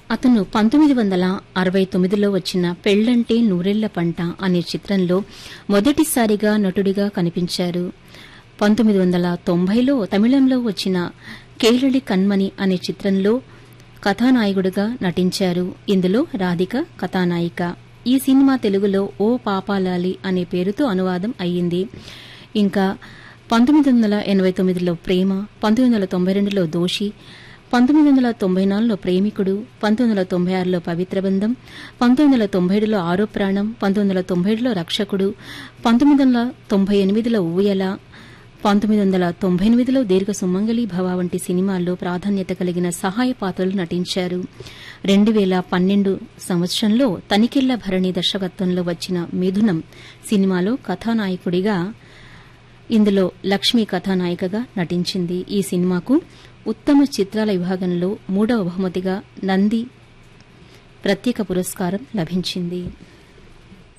అతను పంతొమ్మిది వందల అరవై తొమ్మిదిలో వచ్చిన పెళ్లంటే నూరెళ్ల పంట అనే చిత్రంలో మొదటిసారిగా నటుడిగా కనిపించారు పంతొమ్మిది వందల తొంభైలో తమిళంలో వచ్చిన కేరళి కన్మని అనే చిత్రంలో కథానాయకుడిగా నటించారు ఇందులో రాధిక కథానాయిక ఈ సినిమా తెలుగులో ఓ పాపాలాలి అనే పేరుతో అనువాదం అయ్యింది ఇంకా పంతొమ్మిది వందల ఎనబై తొమ్మిదిలో ప్రేమ పంతొమ్మిది వందల తొంభై రెండులో దోషి పంతొమ్మిది వందల తొంభై నాలుగులో ప్రేమికుడు పంతొమ్మిది వందల తొంభై ఆరులో పవిత్ర బంధం పంతొమ్మిది వందల తొంభై ఏడులో ఆరో ప్రాణం పంతొమ్మిది వందల తొంభై ఏడులో రక్షకుడు పంతొమ్మిది వందల తొంభై ఎనిమిదిలో ఊయల పంతొమ్మిది వందల తొంభై ఎనిమిదిలో దీర్ఘ సుమంగళి భవ వంటి సినిమాల్లో ప్రాధాన్యత కలిగిన సహాయ పాత్రలు నటించారు రెండు వేల పన్నెండు సంవత్సరంలో తనికెళ్ల భరణి దర్శకత్వంలో వచ్చిన మిథునం సినిమాలో కథానాయకుడిగా ఇందులో లక్ష్మి కథానాయికగా నటించింది ఈ సినిమాకు ఉత్తమ చిత్రాల విభాగంలో మూడవ బహుమతిగా నంది ప్రత్యేక పురస్కారం లభించింది